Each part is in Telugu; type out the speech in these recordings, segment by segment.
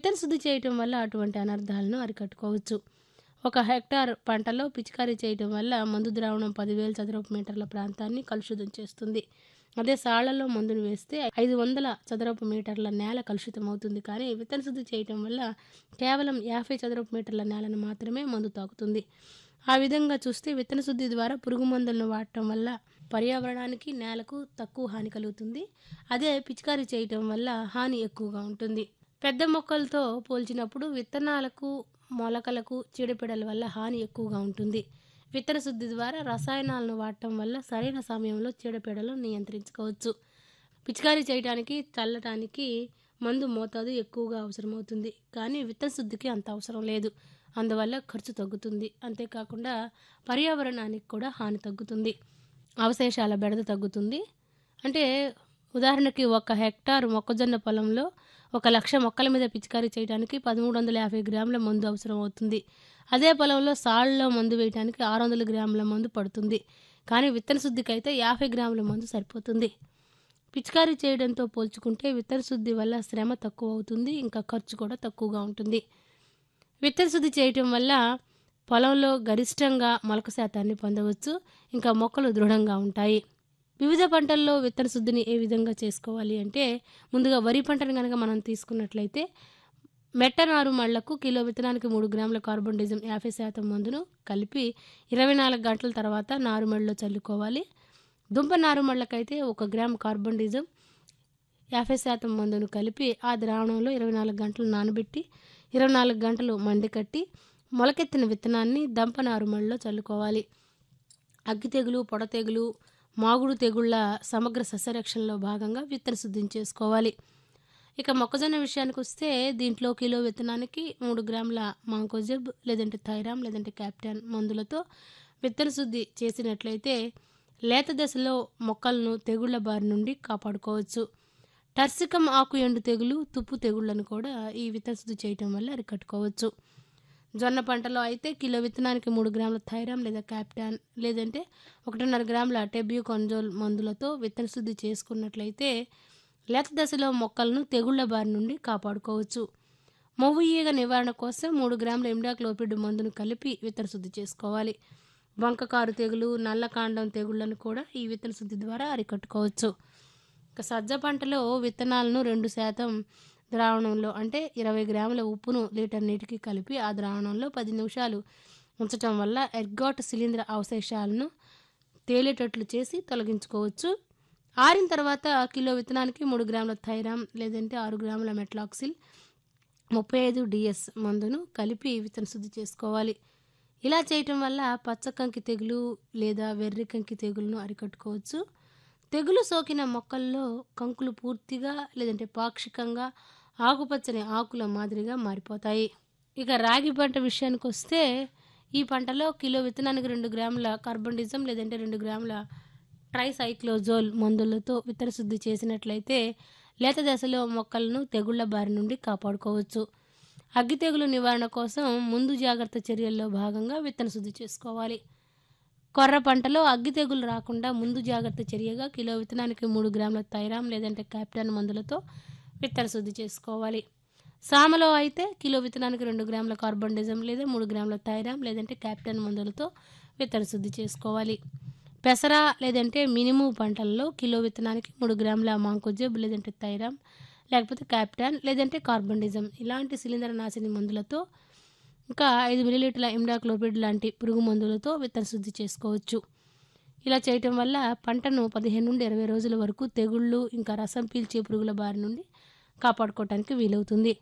విత్తన శుద్ధి చేయటం వల్ల అటువంటి అనర్థాలను అరికట్టుకోవచ్చు ఒక హెక్టార్ పంటలో పిచికారీ చేయటం వల్ల మందు ద్రావణం పదివేల చదరపు మీటర్ల ప్రాంతాన్ని కలుషితం చేస్తుంది అదే సాళ్లలో మందును వేస్తే ఐదు వందల చదరపు మీటర్ల నేల కలుషితం అవుతుంది కానీ విత్తన శుద్ధి చేయటం వల్ల కేవలం యాభై చదరపు మీటర్ల నేలను మాత్రమే మందు తాకుతుంది ఆ విధంగా చూస్తే విత్తన శుద్ధి ద్వారా పురుగు మందులను వాడటం వల్ల పర్యావరణానికి నేలకు తక్కువ హాని కలుగుతుంది అదే పిచికారీ చేయటం వల్ల హాని ఎక్కువగా ఉంటుంది పెద్ద మొక్కలతో పోల్చినప్పుడు విత్తనాలకు మొలకలకు చీడపీడల వల్ల హాని ఎక్కువగా ఉంటుంది విత్తన శుద్ధి ద్వారా రసాయనాలను వాడటం వల్ల సరైన సమయంలో చీడపీడలు నియంత్రించుకోవచ్చు పిచికారీ చేయడానికి చల్లటానికి మందు మోతాదు ఎక్కువగా అవసరమవుతుంది కానీ విత్తన శుద్ధికి అంత అవసరం లేదు అందువల్ల ఖర్చు తగ్గుతుంది అంతేకాకుండా పర్యావరణానికి కూడా హాని తగ్గుతుంది అవశేషాల బెడద తగ్గుతుంది అంటే ఉదాహరణకి ఒక హెక్టార్ మొక్కజొన్న పొలంలో ఒక లక్ష మొక్కల మీద పిచికారీ చేయడానికి పదమూడు వందల యాభై గ్రాముల మందు అవసరం అవుతుంది అదే పొలంలో సాళ్ళలో మందు వేయడానికి ఆరు వందల గ్రాముల మందు పడుతుంది కానీ విత్తన శుద్ధికి అయితే యాభై గ్రాముల మందు సరిపోతుంది పిచికారీ చేయడంతో పోల్చుకుంటే విత్తన శుద్ధి వల్ల శ్రమ తక్కువ అవుతుంది ఇంకా ఖర్చు కూడా తక్కువగా ఉంటుంది విత్తన శుద్ధి చేయటం వల్ల పొలంలో గరిష్టంగా మొలక శాతాన్ని పొందవచ్చు ఇంకా మొక్కలు దృఢంగా ఉంటాయి వివిధ పంటల్లో విత్తన శుద్ధిని ఏ విధంగా చేసుకోవాలి అంటే ముందుగా వరి పంటను కనుక మనం తీసుకున్నట్లయితే మెట్ట నారు మళ్లకు కిలో విత్తనానికి మూడు గ్రాముల కార్బన్ డిజం యాభై శాతం మందును కలిపి ఇరవై నాలుగు గంటల తర్వాత నారుమడిలో చల్లుకోవాలి దుంప నారుమళ్ళకైతే ఒక గ్రామ్ కార్బన్ డిజం యాభై శాతం మందును కలిపి ఆ ద్రావణంలో ఇరవై నాలుగు గంటలు నానబెట్టి ఇరవై నాలుగు గంటలు మండికట్టి మొలకెత్తిన విత్తనాన్ని దంప నారుమడిలో చల్లుకోవాలి అగ్గి తెగులు పొడ తెగులు మాగుడు తెగుళ్ల సమగ్ర సస్యరక్షణలో భాగంగా విత్తన శుద్ధిని చేసుకోవాలి ఇక మొక్కజొన్న విషయానికి వస్తే దీంట్లో కిలో విత్తనానికి మూడు గ్రాముల మాంకోజెబ్ లేదంటే థైరామ్ లేదంటే క్యాప్టాన్ మందులతో విత్తన శుద్ధి చేసినట్లయితే లేత దశలో మొక్కలను తెగుళ్ల బారి నుండి కాపాడుకోవచ్చు టర్సికం ఆకు ఎండు తెగులు తుప్పు తెగుళ్లను కూడా ఈ విత్తన శుద్ధి చేయటం వల్ల అరికట్టుకోవచ్చు జొన్న పంటలో అయితే కిలో విత్తనానికి మూడు గ్రాముల థైరామ్ లేదా క్యాప్టాన్ లేదంటే ఒకటిన్నర గ్రాముల టెబ్యూ కొంజోల్ మందులతో విత్తన శుద్ధి చేసుకున్నట్లయితే లేత దశలో మొక్కలను తెగుళ్ల బారి నుండి కాపాడుకోవచ్చు మొవ్వు ఈగ నివారణ కోసం మూడు గ్రాముల ఇమ్డాక్లోపిడ్ మందును కలిపి విత్తన శుద్ధి చేసుకోవాలి వంకకారు తెగులు నల్లకాండం తెగుళ్లను కూడా ఈ విత్తన శుద్ధి ద్వారా అరికట్టుకోవచ్చు ఇక సజ్జ పంటలో విత్తనాలను రెండు శాతం ద్రావణంలో అంటే ఇరవై గ్రాముల ఉప్పును లీటర్ నీటికి కలిపి ఆ ద్రావణంలో పది నిమిషాలు ఉంచటం వల్ల ఎర్గాట్ శిలీంద్ర అవశేషాలను తేలేటట్లు చేసి తొలగించుకోవచ్చు ఆరిన తర్వాత కిలో విత్తనానికి మూడు గ్రాముల థైరామ్ లేదంటే ఆరు గ్రాముల మెట్లాక్సిల్ ముప్పై ఐదు డిఎస్ మందును కలిపి విత్తన శుద్ధి చేసుకోవాలి ఇలా చేయటం వల్ల పచ్చకంకి తెగులు లేదా వెర్రి కంకి తెగులను అరికట్టుకోవచ్చు తెగులు సోకిన మొక్కల్లో కంకులు పూర్తిగా లేదంటే పాక్షికంగా ఆకుపచ్చని ఆకుల మాదిరిగా మారిపోతాయి ఇక రాగి పంట విషయానికి వస్తే ఈ పంటలో కిలో విత్తనానికి రెండు గ్రాముల కార్బన్డిజం లేదంటే రెండు గ్రాముల ట్రైసైక్లోజోల్ మందులతో విత్తన శుద్ధి చేసినట్లయితే లేత దశలో మొక్కలను తెగుళ్ల బారి నుండి కాపాడుకోవచ్చు అగ్గి తెగులు నివారణ కోసం ముందు జాగ్రత్త చర్యల్లో భాగంగా విత్తన శుద్ధి చేసుకోవాలి కొర్ర పంటలో అగ్గి తెగులు రాకుండా ముందు జాగ్రత్త చర్యగా కిలో విత్తనానికి మూడు గ్రాముల థైరామ్ లేదంటే క్యాప్టాన్ మందులతో విత్తన శుద్ధి చేసుకోవాలి సామలో అయితే కిలో విత్తనానికి రెండు గ్రాముల కార్బన్డిజం లేదా మూడు గ్రాముల థైరామ్ లేదంటే క్యాప్టాన్ మందులతో విత్తన శుద్ధి చేసుకోవాలి పెసర లేదంటే మినుము పంటల్లో కిలో విత్తనానికి మూడు గ్రాముల మాంకోజెబ్ లేదంటే థైరామ్ లేకపోతే క్యాప్టాన్ లేదంటే కార్బన్డిజం ఇలాంటి శిలీంద్ర నాశిని మందులతో ఇంకా ఐదు మిలీలీటర్ల ఇమ్డాక్లోపిడ్ లాంటి పురుగు మందులతో విత్తన శుద్ధి చేసుకోవచ్చు ఇలా చేయటం వల్ల పంటను పదిహేను నుండి ఇరవై రోజుల వరకు తెగుళ్ళు ఇంకా రసం పీల్చే పురుగుల బారి నుండి కాపాడుకోవటానికి వీలవుతుంది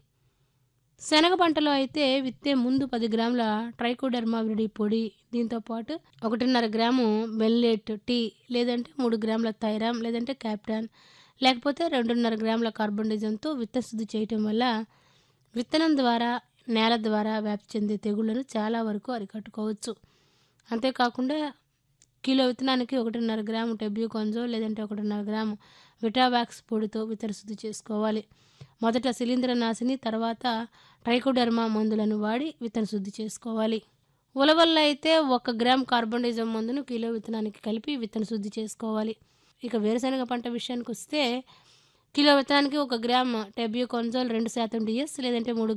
శనగ పంటలో అయితే విత్తే ముందు పది గ్రాముల ట్రైకోడర్మా విరిడి పొడి దీంతో పాటు ఒకటిన్నర గ్రాము బెల్లేట్ టీ లేదంటే మూడు గ్రాముల థైరామ్ లేదంటే క్యాప్టాన్ లేకపోతే రెండున్నర గ్రాముల కార్బన్డిజంతో విత్తన శుద్ధి చేయటం వల్ల విత్తనం ద్వారా నేల ద్వారా వ్యాప్తి చెందే తెగుళ్లను చాలా వరకు అరికట్టుకోవచ్చు అంతేకాకుండా కిలో విత్తనానికి ఒకటిన్నర గ్రాము టెబ్యూ కొంజో లేదంటే ఒకటిన్నర గ్రాము విటావాక్స్ పొడితో విత్తన శుద్ధి చేసుకోవాలి మొదట శిలీంద్ర నాశిని తర్వాత ట్రైకోడర్మా మందులను వాడి విత్తన శుద్ధి చేసుకోవాలి ఉలవల్ల అయితే ఒక గ్రామ్ కార్బన్డైజం మందును కిలో విత్తనానికి కలిపి విత్తన శుద్ధి చేసుకోవాలి ఇక వేరుశనగ పంట విషయానికి వస్తే కిలో విత్తనానికి ఒక గ్రామ్ టెబ్యూ కొంజోల్ రెండు శాతం డిఎస్ లేదంటే మూడు